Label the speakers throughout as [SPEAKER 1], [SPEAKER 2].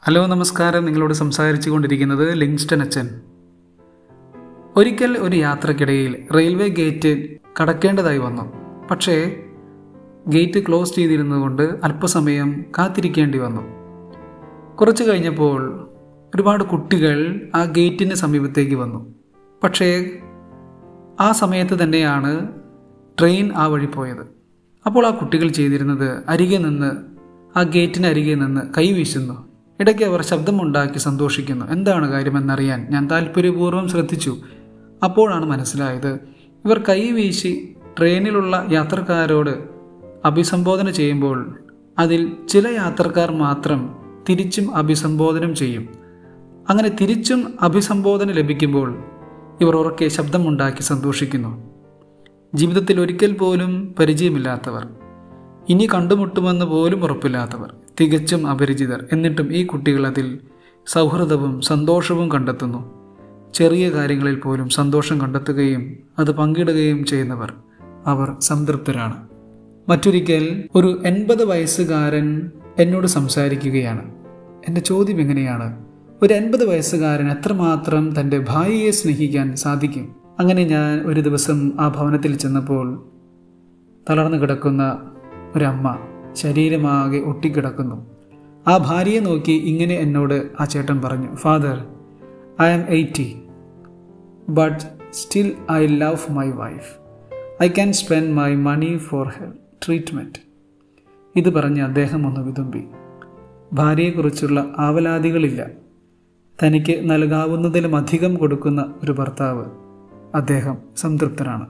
[SPEAKER 1] hello നമസ്കാരം നിങ്ങളോട് സംസാരിച്ചു കൊണ്ടിരിക്കുന്നത് ലിങ്സ്റ്റൺ അച്ഛൻ ഒരിക്കൽ ഒരു യാത്രക്കിടയിൽ റെയിൽവേ ഗേറ്റ് കടക്കേണ്ടതായി വന്നു പക്ഷേ ഗേറ്റ് ക്ലോസ് ചെയ്തിരുന്നതുകൊണ്ട് അല്പസമയം കാത്തിരിക്കേണ്ടി വന്നു കുറച്ച് കഴിഞ്ഞപ്പോൾ ഒരുപാട് കുട്ടികൾ ആ ഗേറ്റിന് സമീപത്തേക്ക് വന്നു പക്ഷേ ആ സമയത്ത് തന്നെയാണ് ട്രെയിൻ ആ വഴി പോയത് അപ്പോൾ ആ കുട്ടികൾ ചെയ്തിരുന്നത് അരികെ നിന്ന് ആ ഗേറ്റിന് അരികെ നിന്ന് കൈവീശുന്നു ഇടയ്ക്ക് അവർ ശബ്ദമുണ്ടാക്കി സന്തോഷിക്കുന്നു എന്താണ് കാര്യമെന്നറിയാൻ ഞാൻ താല്പര്യപൂർവ്വം ശ്രദ്ധിച്ചു അപ്പോഴാണ് മനസ്സിലായത് ഇവർ കൈവീശി ട്രെയിനിലുള്ള യാത്രക്കാരോട് അഭിസംബോധന ചെയ്യുമ്പോൾ അതിൽ ചില യാത്രക്കാർ മാത്രം തിരിച്ചും അഭിസംബോധനം ചെയ്യും അങ്ങനെ തിരിച്ചും അഭിസംബോധന ലഭിക്കുമ്പോൾ ഇവർ ഉറക്കെ ശബ്ദമുണ്ടാക്കി സന്തോഷിക്കുന്നു ജീവിതത്തിൽ ഒരിക്കൽ പോലും പരിചയമില്ലാത്തവർ ഇനി കണ്ടുമുട്ടുമെന്ന് പോലും ഉറപ്പില്ലാത്തവർ തികച്ചും അപരിചിതർ എന്നിട്ടും ഈ കുട്ടികൾ അതിൽ സൗഹൃദവും സന്തോഷവും കണ്ടെത്തുന്നു ചെറിയ കാര്യങ്ങളിൽ പോലും സന്തോഷം കണ്ടെത്തുകയും അത് പങ്കിടുകയും ചെയ്യുന്നവർ അവർ സംതൃപ്തരാണ് മറ്റൊരിക്കൽ ഒരു എൺപത് വയസ്സുകാരൻ എന്നോട് സംസാരിക്കുകയാണ് എൻ്റെ ചോദ്യം എങ്ങനെയാണ് ഒരു എൺപത് വയസ്സുകാരൻ എത്രമാത്രം തൻ്റെ ഭാര്യയെ സ്നേഹിക്കാൻ സാധിക്കും അങ്ങനെ ഞാൻ ഒരു ദിവസം ആ ഭവനത്തിൽ ചെന്നപ്പോൾ തളർന്നു കിടക്കുന്ന ഒരമ്മ ശരീരമാകെ ഒട്ടിക്കിടക്കുന്നു ആ ഭാര്യയെ നോക്കി ഇങ്ങനെ എന്നോട് ആ ചേട്ടൻ പറഞ്ഞു father I am eighty but still I love my wife I can spend my money for her treatment ഇത് പറഞ്ഞ് അദ്ദേഹം ഒന്ന് വിതുമ്പി ഭാര്യയെക്കുറിച്ചുള്ള ആവലാതികളില്ല തനിക്ക് നൽകാവുന്നതിലും അധികം കൊടുക്കുന്ന ഒരു ഭർത്താവ് അദ്ദേഹം സംതൃപ്തനാണ്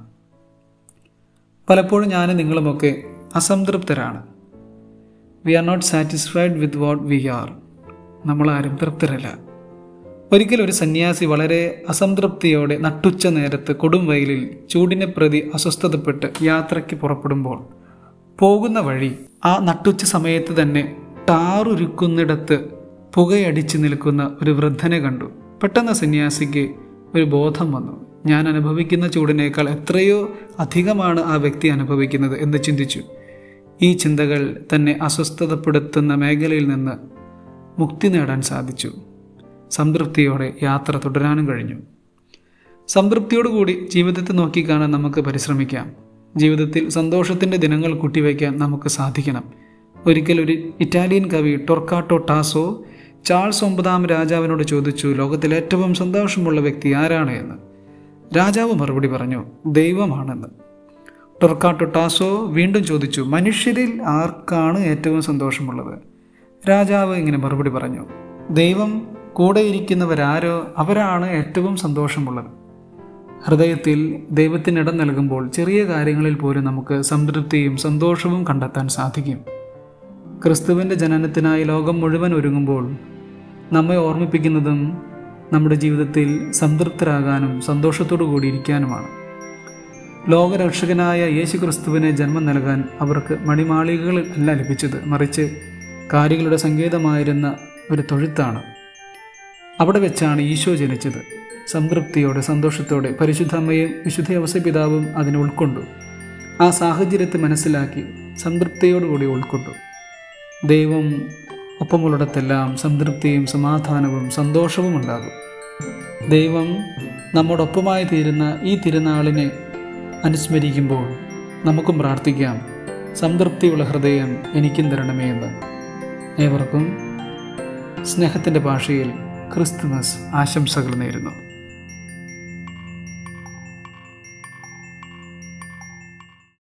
[SPEAKER 1] പലപ്പോഴും ഞാൻ നിങ്ങളുമൊക്കെ അസംതൃപ്തരാണ് we are not satisfied with what we are നമ്മളാരും തൃപ്തരല്ല ഒരിക്കൽ ഒരു സന്യാസി വളരെ അസംതൃപ്തിയോടെ നട്ടുച്ച നേരത്ത് കൊടും വെയിലിൽ ചൂടിനെ പ്രതി അസ്വസ്ഥതപ്പെട്ട് യാത്രയ്ക്ക് പുറപ്പെടുമ്പോൾ പോകുന്ന വഴി ആ നട്ടുച്ച സമയത്ത് തന്നെ ടാറുരുക്കുന്നിടത്ത് പുകയടിച്ചു നിൽക്കുന്ന ഒരു വൃദ്ധനെ കണ്ടു പെട്ടെന്ന് സന്യാസിക്ക് ഒരു ബോധം വന്നു ഞാൻ അനുഭവിക്കുന്ന ചൂടിനേക്കാൾ എത്രയോ അധികമാണ് ആ വ്യക്തി അനുഭവിക്കുന്നത് എന്ന് ചിന്തിച്ചു ഈ ചിന്തകൾ തന്നെ അസ്വസ്ഥതപ്പെടുത്തുന്ന മേഖലയിൽ നിന്ന് മുക്തി നേടാൻ സാധിച്ചു സംതൃപ്തിയോടെ യാത്ര തുടരാനും കഴിഞ്ഞു സംതൃപ്തിയോടുകൂടി ജീവിതത്തെ നോക്കിക്കാണാൻ നമുക്ക് പരിശ്രമിക്കാം ജീവിതത്തിൽ സന്തോഷത്തിൻ്റെ ദിനങ്ങൾ കൂട്ടിവയ്ക്കാൻ നമുക്ക് സാധിക്കണം ഒരിക്കൽ ഒരു ഇറ്റാലിയൻ കവി ടൊർക്കാട്ടോ ടാസോ ചാൾസ് ഒമ്പതാം രാജാവിനോട് ചോദിച്ചു ലോകത്തിൽ ഏറ്റവും സന്തോഷമുള്ള വ്യക്തി ആരാണ് എന്ന് രാജാവ് മറുപടി പറഞ്ഞു ദൈവമാണെന്ന് ടൊർക്കാട്ടോ ടാസോ വീണ്ടും ചോദിച്ചു മനുഷ്യരിൽ ആർക്കാണ് ഏറ്റവും സന്തോഷമുള്ളത് രാജാവ് ഇങ്ങനെ മറുപടി പറഞ്ഞു ദൈവം കൂടെ ഇരിക്കുന്നവരാരോ അവരാണ് ഏറ്റവും സന്തോഷമുള്ളത് ഹൃദയത്തിൽ ദൈവത്തിനിടം നൽകുമ്പോൾ ചെറിയ കാര്യങ്ങളിൽ പോലും നമുക്ക് സംതൃപ്തിയും സന്തോഷവും കണ്ടെത്താൻ സാധിക്കും ക്രിസ്തുവിൻ്റെ ജനനത്തിനായി ലോകം മുഴുവൻ ഒരുങ്ങുമ്പോൾ നമ്മെ ഓർമ്മിപ്പിക്കുന്നതും നമ്മുടെ ജീവിതത്തിൽ സംതൃപ്തരാകാനും സന്തോഷത്തോടു കൂടി ഇരിക്കാനുമാണ് ലോകരക്ഷകനായ യേശു ക്രിസ്തുവിന് ജന്മം നൽകാൻ അവർക്ക് മണിമാളികകളല്ല ലഭിച്ചത് മറിച്ച് കാര്യങ്ങളുടെ സങ്കേതമായിരുന്ന ഒരു തൊഴുത്താണ് അവിടെ വെച്ചാണ് ഈശോ ജനിച്ചത് സംതൃപ്തിയോടെ സന്തോഷത്തോടെ പരിശുദ്ധ അമ്മയും വിശുദ്ധ അവസപിതാവും അതിനെ ഉൾക്കൊണ്ടു ആ സാഹചര്യത്തെ മനസ്സിലാക്കി സംതൃപ്തിയോടുകൂടി ഉൾക്കൊണ്ടു ദൈവം ഒപ്പമുള്ളിടത്തെല്ലാം സംതൃപ്തിയും സമാധാനവും സന്തോഷവും ഉണ്ടാകും ദൈവം നമ്മോടൊപ്പമായി തീരുന്ന ഈ തിരുനാളിനെ അനുസ്മരിക്കുമ്പോൾ നമുക്കും പ്രാർത്ഥിക്കാം സംതൃപ്തിയുള്ള ഹൃദയം എനിക്കും തരണമേ എന്ന് ഏവർക്കും സ്നേഹത്തിൻ്റെ ഭാഷയിൽ ക്രിസ്തുമസ് ആശംസകൾ നേരുന്നു